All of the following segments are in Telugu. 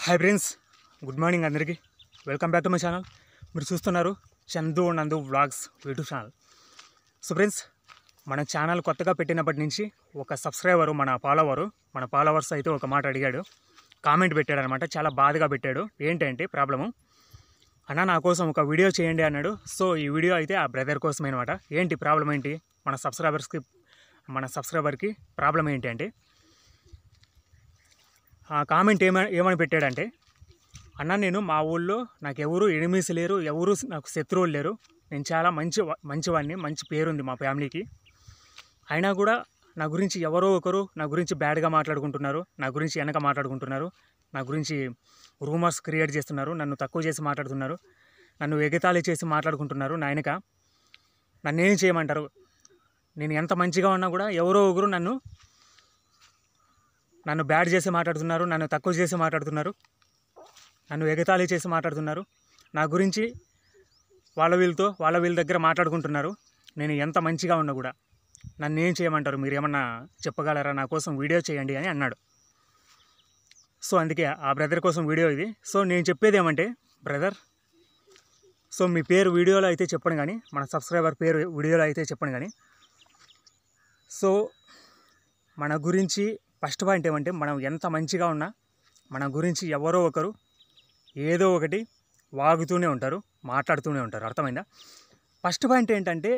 హాయ్ ఫ్రెండ్స్ గుడ్ మార్నింగ్ అందరికీ welcome back to my channel మీరు చూస్తున్నారు Chandu Nandu vlogs YouTube channel so friends మన ఛానల్ కొత్తగా పెట్టినప్పటి నుంచి ఒక సబ్స్క్రైబరు మన ఫాలోవరు మన ఫాలోవర్స్ అయితే ఒక మాట అడిగాడు కామెంట్ పెట్టాడు అనమాట చాలా బాధగా పెట్టాడు ఏంటంటే ప్రాబ్లము అన్న నా కోసం ఒక వీడియో చేయండి అన్నాడు సో ఈ వీడియో అయితే ఆ బ్రదర్ కోసమే అనమాట ఏంటి ప్రాబ్లం ఏంటి మన సబ్స్క్రైబర్స్కి మన సబ్స్క్రైబర్కి ప్రాబ్లం ఏంటి అంటే ఆ కామెంట్ ఏమని ఏమని పెట్టాడంటే అన్న నేను మా ఊళ్ళో నాకు ఎవరు ఎనిమిస్ లేరు ఎవరు నాకు శత్రువులు లేరు నేను చాలా మంచి వా- మంచివాడిని మంచి పేరుంది మా ఫ్యామిలీకి అయినా కూడా నా గురించి ఎవరో ఒకరు నా గురించి బ్యాడ్గా మాట్లాడుకుంటున్నారు నా గురించి వెనక మాట్లాడుకుంటున్నారు నా గురించి రూమర్స్ క్రియేట్ చేస్తున్నారు నన్ను తక్కువ చేసి మాట్లాడుతున్నారు నన్ను ఎగతాళి చేసి మాట్లాడుకుంటున్నారు నా వెనక నన్ను ఏం చేయమంటారు నేను ఎంత మంచిగా ఉన్నా కూడా ఎవరో ఒకరు నన్ను నన్ను బ్యాడ్ చేసి మాట్లాడుతున్నారు నన్ను తక్కువ చేసి మాట్లాడుతున్నారు నన్ను ఎగతాళి చేసి మాట్లాడుతున్నారు నా గురించి వాళ్ళ వీళ్ళతో వాళ్ళ వీళ్ళ దగ్గర మాట్లాడుకుంటున్నారు నేను ఎంత మంచిగా ఉన్నా కూడా నన్ను ఏం చేయమంటారు మీరు ఏమన్నా చెప్పగలరా నా కోసం వీడియో చేయండి అని అన్నాడు సో అందుకే ఆ బ్రదర్ కోసం వీడియో ఇది సో నేను చెప్పేది ఏమంటే బ్రదర్ సో మీ పేరు వీడియోలో అయితే చెప్పను కానీ మన సబ్స్క్రైబర్ పేరు వీడియోలో అయితే చెప్పను కానీ సో మన గురించి ఫస్ట్ పాయింట్ ఏమంటే మనం ఎంత మంచిగా ఉన్నా మన గురించి ఎవరో ఒకరు ఏదో ఒకటి వాగుతూనే ఉంటారు మాట్లాడుతూనే ఉంటారు అర్థమైందా ఫస్ట్ పాయింట్ ఏంటంటే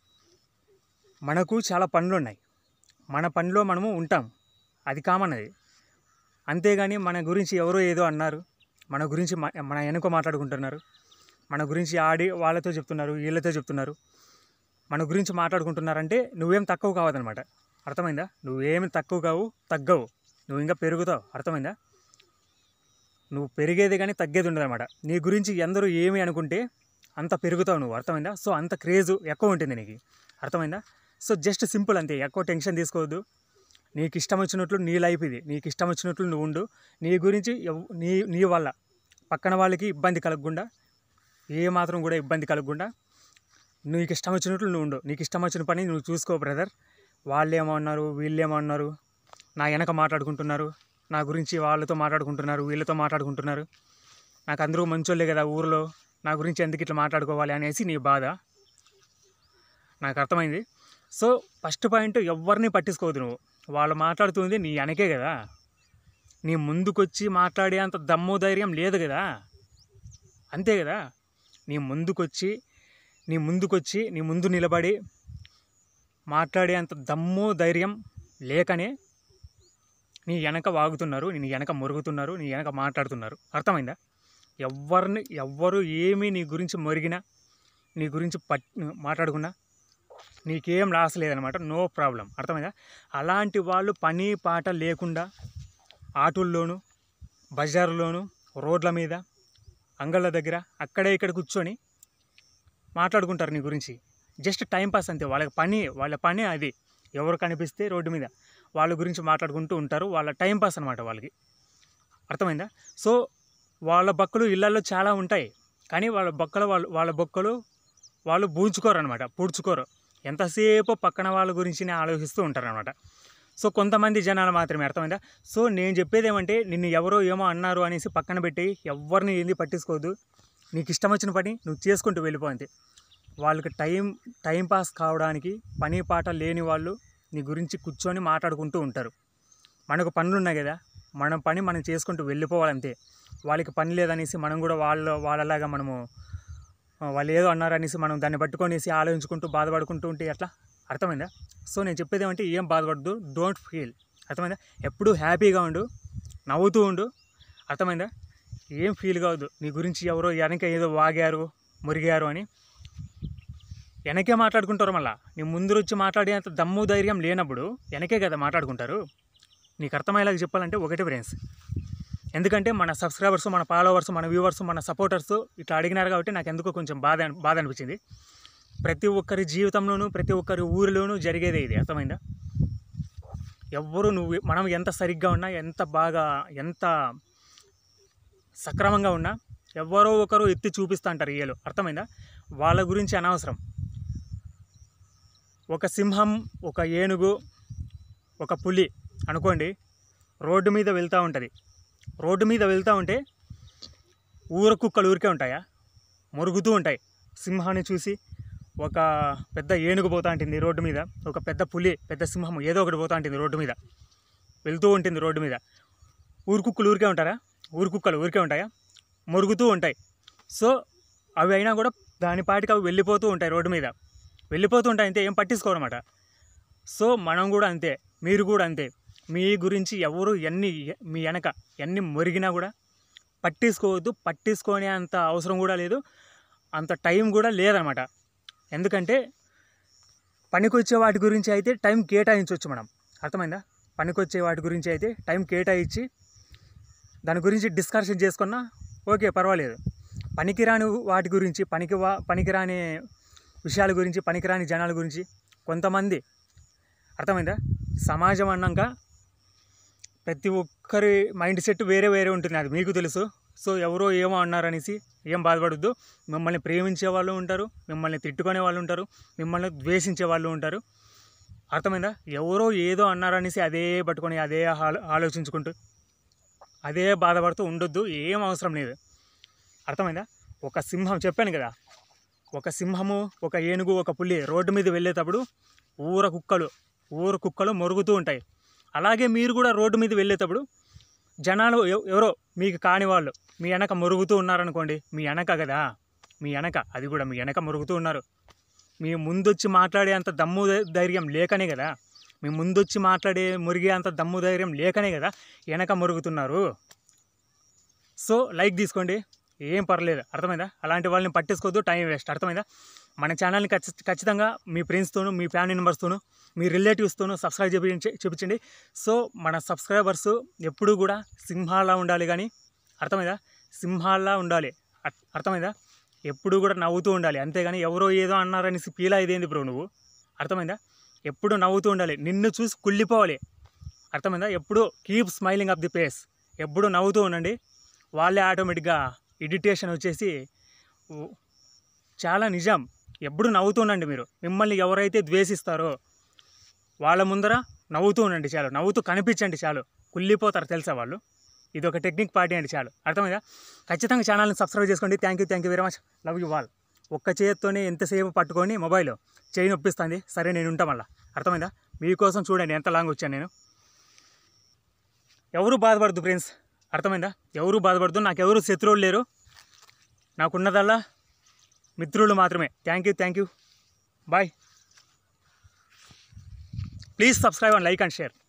మనకు చాలా పనులు ఉన్నాయి మన పనిలో మనము ఉంటాం అది కామన్ అది అంతేగాని మన గురించి ఎవరో ఏదో అన్నారు మన గురించి మ- మన వెనుక మాట్లాడుకుంటున్నారు మన గురించి ఆడి వాళ్ళతో చెప్తున్నారు వీళ్ళతో చెప్తున్నారు మన గురించి మాట్లాడుకుంటున్నారంటే నువ్వేం తక్కువ కావదనమాట అర్థమైందా నువ్వేమి తక్కువ కావు తగ్గవు నువ్వు ఇంకా పెరుగుతావు అర్థమైందా నువ్వు పెరిగేది కానీ తగ్గేది ఉండదన్నమాట నీ గురించి ఎందరూ ఏమి అనుకుంటే అంత పెరుగుతావు నువ్వు అర్థమైందా సో అంత క్రేజు ఎక్కువ ఉంటుంది నీకు అర్థమైందా సో జస్ట్ సింపుల్ అంతే ఎక్కువ టెన్షన్ తీసుకోవద్దు నీకు ఇష్టం వచ్చినట్లు నీ లైఫ్ ఇది నీకు ఇష్టం వచ్చినట్లు నువ్వు ఉండు నీ గురించి ఎవ్- నీ నీ వల్ల పక్కన వాళ్ళకి ఇబ్బంది కలగకుండా ఏ మాత్రం కూడా ఇబ్బంది కలగకుండా నీకు ఇష్టం వచ్చినట్లు నువ్వు ఉండు నీకు ఇష్టం వచ్చిన పని నువ్వు చూసుకో బ్రదర్ వాళ్ళు ఏమో అన్నారు వీళ్ళు ఏమో అన్నారు నా వెనక మాట్లాడుకుంటున్నారు నా గురించి వాళ్ళతో మాట్లాడుకుంటున్నారు వీళ్ళతో మాట్లాడుకుంటున్నారు నాకు అందరూ మంచోళ్ళే కదా ఊరిలో నా గురించి ఎందుకు ఇట్లా మాట్లాడుకోవాలి అనేసి నీ బాధ నాకు అర్థమైంది సో ఫస్ట్ పాయింట్ ఎవరిని పట్టించుకోవద్దు నువ్వు వాళ్ళు మాట్లాడుతుంది నీ వెనకే కదా నీ ముందుకొచ్చి మాట్లాడే అంత దమ్ము ధైర్యం లేదు కదా అంతే కదా నీ ముందుకొచ్చి నీ ముందుకొచ్చి నీ ముందు నిలబడి మాట్లాడే అంత దమ్ము ధైర్యం లేకనే నీ వెనక వాగుతున్నారు నీ వెనక మొరుగుతున్నారు నీ వెనక మాట్లాడుతున్నారు అర్థమైందా ఎవరిని ఎవ్వరు ఏమీ నీ గురించి మొరిగినా నీ గురించి పట్ మాట్లాడుకున్నా నీకేం లాస్ లేదనమాట నో ప్రాబ్లం అర్థమైందా అలాంటి వాళ్ళు పని పాట లేకుండా ఆటోల్లోనూ బజార్లోను రోడ్ల మీద అంగళ్ళ దగ్గర అక్కడే ఇక్కడ కూర్చొని మాట్లాడుకుంటారు నీ గురించి జస్ట్ టైం పాస్ అంతే వాళ్ళకి పని వాళ్ళ పని అది ఎవరు కనిపిస్తే రోడ్డు మీద వాళ్ళ గురించి మాట్లాడుకుంటూ ఉంటారు వాళ్ళ టైం పాస్ అనమాట వాళ్ళకి అర్థమైందా సో వాళ్ళ బొక్కలు ఇళ్ళల్లో చాలా ఉంటాయి కానీ వాళ్ళ బొక్కలు వాళ్ళు వాళ్ళ బొక్కలు వాళ్ళు బూంచుకోరు అనమాట పూడ్చుకోరు ఎంతసేపు పక్కన వాళ్ళ గురించినే ఆలోచిస్తూ ఉంటారనమాట సో కొంతమంది జనాలు మాత్రమే అర్థమైందా సో నేను చెప్పేది ఏమంటే నిన్ను ఎవరో ఏమో అన్నారు అనేసి పక్కన పెట్టి ఎవరిని ఏంది పట్టించుకోవద్దు నీకు ఇష్టం వచ్చిన పని నువ్వు చేసుకుంటూ వెళ్ళిపో అంతే వాళ్ళకి టైం టైం పాస్ కావడానికి పని పాట లేని వాళ్ళు నీ గురించి కూర్చొని మాట్లాడుకుంటూ ఉంటారు మనకు పనులు ఉన్నాయి కదా మన పని మనం చేసుకుంటూ వెళ్ళిపోవాలంతే వాళ్ళకి పని లేదనేసి మనం కూడా వాళ్ళ వాళ్ళలాగా మనము ఆ, వాళ్ళు ఏదో అన్నారనేసి మనం దాన్ని పట్టుకొనేసి ఆలోచించుకుంటూ బాధపడుకుంటూ ఉంటే ఎట్లా అర్థమైందా సో నేను చెప్పేది ఏమంటే ఏం బాధపడద్దు డోంట్ ఫీల్ అర్థమైందా ఎప్పుడూ హ్యాపీగా ఉండు నవ్వుతూ ఉండు అర్థమైందా ఏం ఫీల్ కావద్దు నీ గురించి ఎవరో వెనక ఏదో వాగారు మురిగారు అని వెనకే మాట్లాడుకుంటారు మళ్ళా నీ ముందు వచ్చి మాట్లాడేంత దమ్ము ధైర్యం లేనప్పుడు వెనకే కదా మాట్లాడుకుంటారు నీకు అర్థమయ్యేలాగా చెప్పాలంటే ఒకటే ఫ్రెండ్స్ ఎందుకంటే మన సబ్స్క్రైబర్స్ మన ఫాలోవర్స్ మన వ్యూవర్స్ మన సపోర్టర్స్ ఇట్లా అడిగినారు కాబట్టి నాకు ఎందుకో కొంచెం బాధ బాధ అనిపించింది ప్రతి ఒక్కరి జీవితంలోనూ ప్రతి ఒక్కరి ఊరిలోనూ జరిగేదే ఇది అర్థమైందా ఎవ్వరు నువ్వు మనం ఎంత సరిగ్గా ఉన్నా ఎంత బాగా ఎంత సక్రమంగా ఉన్నా ఎవరో ఒకరు ఎత్తి చూపిస్తా అంటారు ఏలు అర్థమైందా వాళ్ళ గురించి అనవసరం ఒక సింహం ఒక ఏనుగు ఒక పులి అనుకోండి రోడ్డు మీద వెళ్తూ ఉంటుంది రోడ్డు మీద వెళ్తూ ఉంటే ఊర కుక్కలు ఊరికే ఉంటాయా మురుగుతూ ఉంటాయి సింహాన్ని చూసి ఒక పెద్ద ఏనుగు పోతా ఉంటుంది రోడ్డు మీద ఒక పెద్ద పులి పెద్ద సింహం ఏదో ఒకటి పోతా ఉంటుంది రోడ్డు మీద వెళ్తూ ఉంటుంది రోడ్డు మీద ఊరు కుక్కలు ఊరికే ఉంటారా ఊరు కుక్కలు ఊరికే ఉంటాయా మురుగుతూ ఉంటాయి సో అవి అయినా కూడా దాని పాటికి అవి వెళ్ళిపోతూ ఉంటాయి రోడ్డు మీద వెళ్ళిపోతూ ఉంటాయి అంతే ఏం పట్టించుకోరన్నమాట సో మనం కూడా అంతే మీరు కూడా అంతే మీ గురించి ఎవరు ఎన్ని మీ వెనక ఎన్ని మురిగినా కూడా పట్టించుకోవద్దు పట్టించుకునే అంత అవసరం కూడా లేదు అంత టైం కూడా లేదనమాట ఎందుకంటే పనికొచ్చే వాటి గురించి అయితే టైం కేటాయించవచ్చు మనం అర్థమైందా పనికొచ్చే వాటి గురించి అయితే టైం కేటాయించి దాని గురించి డిస్కషన్ చేసుకున్నా ఓకే పర్వాలేదు పనికిరాని వాటి గురించి పనికి వా పనికిరాని విషయాల గురించి పనికిరాని జనాల గురించి కొంతమంది అర్థమైందా సమాజం అన్నాక ప్రతి ఒక్కరి మైండ్ సెట్ వేరే వేరే ఉంటుంది అది మీకు తెలుసు సో ఎవరో ఏమో అన్నారనేసి ఏం బాధపడద్దు మిమ్మల్ని ప్రేమించే వాళ్ళు ఉంటారు మిమ్మల్ని తిట్టుకునే వాళ్ళు ఉంటారు మిమ్మల్ని ద్వేషించే వాళ్ళు ఉంటారు అర్థమైందా ఎవరో ఏదో అన్నారనేసి అదే పట్టుకొని అదే ఆలో- ఆలోచించుకుంటూ అదే బాధపడుతూ ఉండొద్దు ఏం అవసరం లేదు అర్థమైందా ఒక సింహం చెప్పాను కదా ఒక సింహము ఒక ఏనుగు ఒక పులి రోడ్డు మీద వెళ్ళేటప్పుడు ఊర కుక్కలు ఊర కుక్కలు మొరుగుతూ ఉంటాయి అలాగే మీరు కూడా రోడ్డు మీద వెళ్ళేటప్పుడు జనాలు ఎవ- ఎవరో మీకు కాని వాళ్ళు మీ వెనక మురుగుతూ ఉన్నారనుకోండి మీ వెనక కదా మీ వెనక అది కూడా మీ వెనక మురుగుతూ ఉన్నారు మీ ముందొచ్చి మాట్లాడే అంత దమ్ము ధై- ధైర్యం లేకనే కదా మీ ముందొచ్చి మాట్లాడే మురిగే అంత దమ్ము ధైర్యం లేకనే కదా వెనక మురుగుతున్నారు సో లైక్ తీసుకోండి ఏం పర్లేదు అర్థమైందా అలాంటి వాళ్ళని పట్టించుకోవద్దు టైం వేస్ట్ అర్థమైందా మన ఛానల్ని ఖచ్చి ఖచ్చితంగా మీ ఫ్రెండ్స్తోనూ మీ ఫ్యామిలీ మెంబర్స్తోనూ మీ రిలేటివ్స్తోనూ సబ్స్క్రైబ్ చేయించి చూపించండి సో మన సబ్స్క్రైబర్స్ ఎప్పుడూ కూడా సింహాలా ఉండాలి కానీ అర్థమైందా సింహాల్లా ఉండాలి అర్- అర్థమైందా ఎప్పుడు కూడా నవ్వుతూ ఉండాలి అంతేగాని ఎవరో ఏదో అన్నారనేసి ఫీల్ అయ్యేది బ్రో నువ్వు అర్థమైందా ఎప్పుడు నవ్వుతూ ఉండాలి నిన్ను చూసి కుళ్ళిపోవాలి అర్థమైందా ఎప్పుడు keep smiling of the face ఎప్పుడు నవ్వుతూ ఉండండి వాళ్ళే ఆటోమేటిక్గా ఇడిటేషన్ వచ్చేసి ఉ- చాలా నిజం ఎప్పుడు నవ్వుతూ ఉండండి మీరు మిమ్మల్ని ఎవరైతే ద్వేషిస్తారో వాళ్ళ ముందర నవ్వుతూ ఉండండి చాలు నవ్వుతూ కనిపించండి చాలు కుళ్ళిపోతారు తెలుసా వాళ్ళు ఇది ఒక టెక్నిక్ పార్టీ అండి చాలు అర్థమైందా ఖచ్చితంగా ఛానల్ని సబ్స్క్రైబ్ చేసుకోండి thank you thank you very much love you వాల్ ఒక్క చేతితోనే ఎంతసేపు పట్టుకొని మొబైల్ చేయి నొప్పిస్తుంది సరే నేను ఉంటా మళ్ళా అర్థమైందా మీకోసం చూడండి ఎంత లాంగ్ వచ్చాను నేను ఎవరు బాధపడద్దు ఫ్రెండ్స్ అర్థమైందా ఎవరు బాధపడద్దు నాకు ఎవరు శత్రువులు లేరు నాకున్నదల్లా మిత్రులు మాత్రమే thank you thank you bye please subscribe and like and share